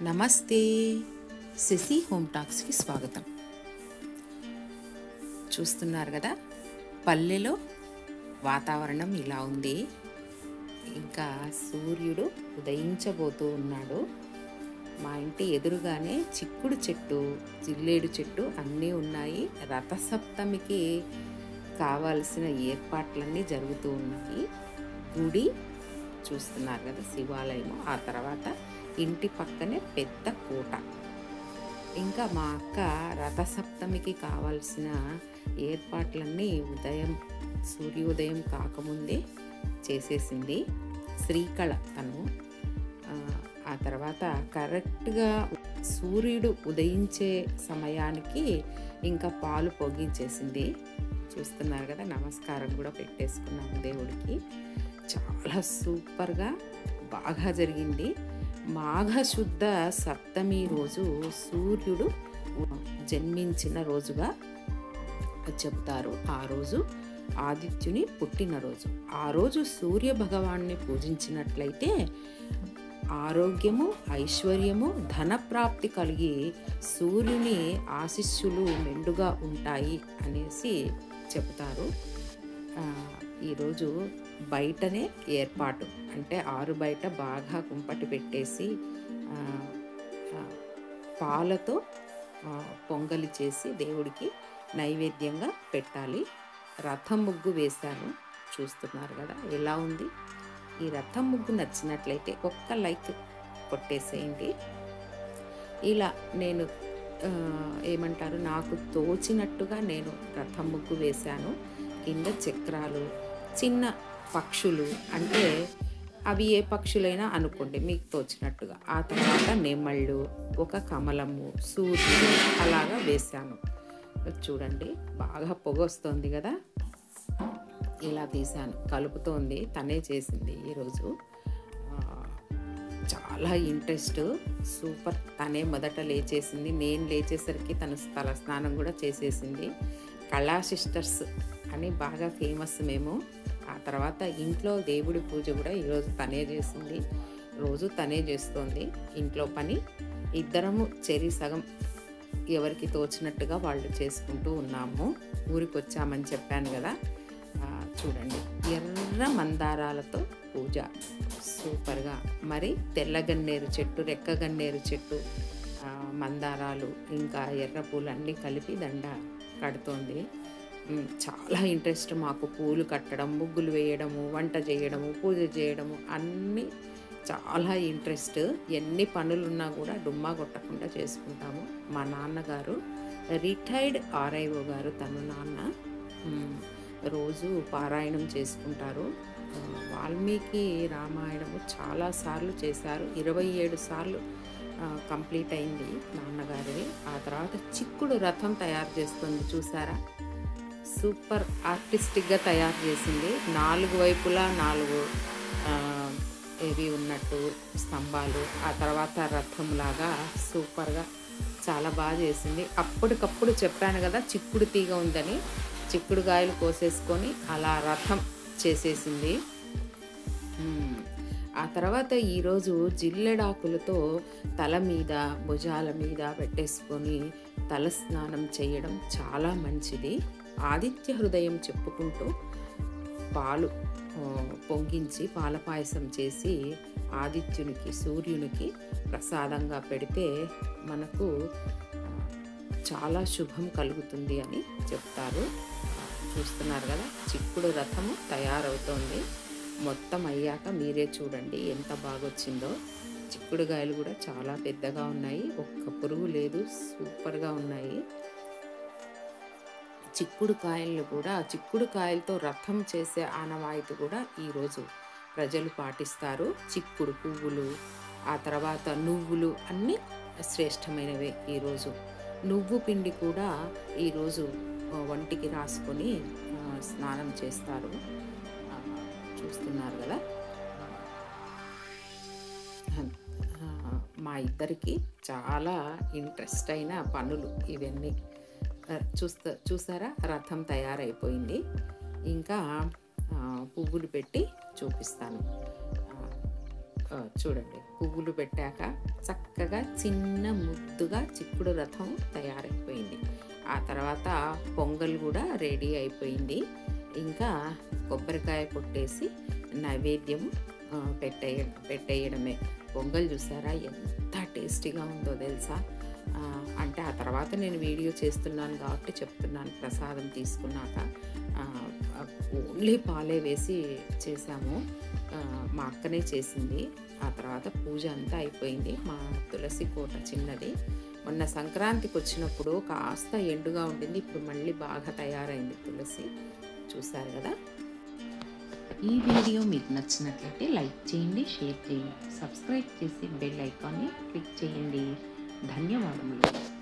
నమస్తే శశి హోమ్ టాక్స్కి స్వాగతం చూస్తున్నారు కదా పల్లెలో వాతావరణం ఇలా ఉంది ఇంకా సూర్యుడు ఉదయించబోతూ ఉన్నాడు మా ఇంటి ఎదురుగానే చిక్కుడు చెట్టు జిల్లేడు చెట్టు అన్నీ ఉన్నాయి రథసప్తమికి కావాల్సిన ఏర్పాట్లన్నీ జరుగుతూ ఉన్నాయి గుడి చూస్తున్నారు కదా శివాలయం ఆ తర్వాత ఇంటి పక్కనే పెద్ద కోట ఇంకా మా అక్క రథసప్తమికి కావాల్సిన ఏర్పాట్లన్నీ ఉదయం సూర్యోదయం కాకముందే చేసేసింది శ్రీకళ తను ఆ, ఆ తర్వాత కరెక్ట్గా సూర్యుడు ఉదయించే సమయానికి ఇంకా పాలు పొగించేసింది చూస్తున్నారు కదా నమస్కారం కూడా పెట్టేసుకున్నాము దేవుడికి చాలా సూపర్గా బాగా జరిగింది మాఘశుద్ధ సప్తమి రోజు సూర్యుడు జన్మించిన రోజుగా చెప్తారు ఆ రోజు ఆదిత్యుని పుట్టినరోజు ఆ రోజు సూర్య భగవాన్ని పూజించినట్లయితే ఆరోగ్యము ఐశ్వర్యము ధనప్రాప్తి కలిగి సూర్యుని ఆశిస్సులు మెండుగా ఉంటాయి అనేసి చెప్తారు ఆ, ఈరోజు బయటనే ఏర్పాటు అంటే ఆరు బయట బాగా కుంపటి పెట్టేసి ఆ, ఆ, పాలతో ఆ, పొంగలి చేసి దేవుడికి నైవేద్యంగా పెట్టాలి రథం ముగ్గు వేశాను చూస్తున్నారు కదా ఎలా ఉంది ఈ రథం ముగ్గు నచ్చినట్లయితే ఒక్క లైక్ కొట్టేసేయండి ఇలా నేను ఆ, ఏమంటారు నాకు తోచినట్టుగా నేను రథం ముగ్గు వేశాను కింద చక్రాలు చిన్న పక్షులు అంటే అవి ఏ పక్షులైనా అనుకోండి మీకు తోచినట్టుగా ఆ తర్వాత నెమళ్ళు ఒక కమలము సూర్యుడు అలాగా వేశాను చూడండి బాగా పొగ వస్తుంది కదా ఇలా తీశాను కలుపుతోంది తనే చేసింది ఈరోజు ఆ, చాలా ఇంట్రెస్ట్ సూపర్ తనే మొదట లేచేసింది నేను లేచేసరికి తను తల స్నానం కూడా చేసేసింది కళా సిస్టర్స్ అని బాగా ఫేమస్ మేము ఆ తర్వాత ఇంట్లో దేవుడి పూజ కూడా ఈరోజు తనే చేసింది రోజు తనే చేస్తోంది ఇంట్లో పని ఇద్దరము చెరి సగం ఎవరికి తోచినట్టుగా వాళ్ళు చేసుకుంటూ ఉన్నాము ఊరికి వచ్చామని చెప్పాను కదా ఆ, చూడండి ఎర్ర మందారాలతో పూజ సూపర్గా మరి తెల్లగన్నేరు చెట్టు రెక్కగన్నేరు చెట్టు ఆ, మందారాలు ఇంకా ఎర్ర పూలు అన్నీ కలిపి దండ కడుతోంది ఉమ్, చాలా ఇంట్రెస్ట్ మాకు పూలు కట్టడం ముగ్గులు వేయడము వంట చేయడము పూజ చేయడము అన్నీ చాలా ఇంట్రెస్ట్ ఎన్ని పనులున్నా కూడా డుమ్మా కొట్టకుండా చేసుకుంటాము మా నాన్నగారు రిటైర్డ్ ఆర్ఐఓ గారు తను నాన్న ఉమ్, రోజు పారాయణం చేసుకుంటారు ఆ, వాల్మీకి రామాయణము చాలాసార్లు చేశారు ఇరవై ఏడు సార్లు ఆ, కంప్లీట్ అయింది నాన్నగారిది ఆ తర్వాత చిక్కుడు రథం తయారు చేస్తుంది చూసారా సూపర్ ఆర్టిస్టిక్గా తయారు చేసింది నాలుగు వైపులా నాలుగు ఆ, ఇవి ఉన్నట్టు స్తంభాలు ఆ తర్వాత రథం లాగా సూపర్గా చాలా బాగా చేసింది అప్పటికప్పుడు చెప్పాను కదా చిక్కుడు తీగ ఉందని చిక్కుడు కాయలు కోసేసుకొని అలా రథం చేసేసింది మ్మ్. ఆ తర్వాత ఈరోజు జిల్లెడాకులతో తల మీద భుజాల మీద పెట్టేసుకొని తల స్నానం చేయడం చాలా మంచిది ఆదిత్య హృదయం చెప్పుకుంటూ పాలు ఆ, పొంగించి పాల పాయసం చేసి ఆదిత్యునికి సూర్యునికి ప్రసాదంగా పెడితే మనకు ఆ, చాలా శుభం కలుగుతుంది అని చెప్తారు ఆ, చూస్తున్నారు కదా చిక్కుడు రథము తయారవుతోంది మొత్తం అయ్యాక మీరే చూడండి ఎంత బాగొచ్చిందో చిక్కుడుగాయలు కూడా చాలా పెద్దగా ఉన్నాయి ఒక్క పురుగు లేదు సూపర్గా ఉన్నాయి చిక్కుడు కాయలను కూడా చిక్కుడు కాయలతో రథం చేసే ఆనవాయితీ కూడా ఈరోజు ప్రజలు పాటిస్తారు చిక్కుడు పువ్వులు ఆ తర్వాత నువ్వులు అన్నీ శ్రేష్టమైనవే ఈరోజు నువ్వు పిండి కూడా ఈరోజు ఆ, వంటికి రాసుకొని ఆ, స్నానం చేస్తారు ఆ, చూస్తున్నారు కదా ఆ, మా ఇద్దరికి చాలా ఇంట్రెస్ట్ అయిన పనులు ఇవన్నీ ఆ, చూస్తా చూసారా రథం తయారైపోయింది ఇంకా ఆ, పువ్వులు పెట్టి చూపిస్తాను ఆ, ఆ, చూడండి పువ్వులు పెట్టాక చక్కగా చిన్న ముద్దుగా చిక్కుడు రథం తయారైపోయింది ఆ తర్వాత పొంగల్ కూడా రెడీ అయిపోయింది ఇంకా కొబ్బరికాయ కొట్టేసి నైవేద్యం ఆ, పెట్టేయ పెట్టేయడమే పొంగల్ చూసారా ఎంత టేస్టీగా ఉందో తెలుసా ఆ, అంటే ఆ తర్వాత నేను వీడియో చేస్తున్నాను కాబట్టి చెప్తున్నాను ప్రసాదం తీసుకున్నాక ఆ, ఓన్లీ పాలే వేసి చేసాము ఆ, మా అక్కనే చేసింది ఆ తర్వాత పూజ అంతా అయిపోయింది మా తులసి కోట చిన్నది మొన్న సంక్రాంతికి వచ్చినప్పుడు కాస్త ఎండుగా ఉండింది ఇప్పుడు మళ్ళీ బాగా తయారైంది తులసి చూసారు కదా ఈ వీడియో మీకు నచ్చినట్లయితే లైక్ చేయండి షేర్ చేయండి సబ్స్క్రైబ్ చేసి బెల్ ఐకాన్ని క్లిక్ చేయండి ధన్యవాదములు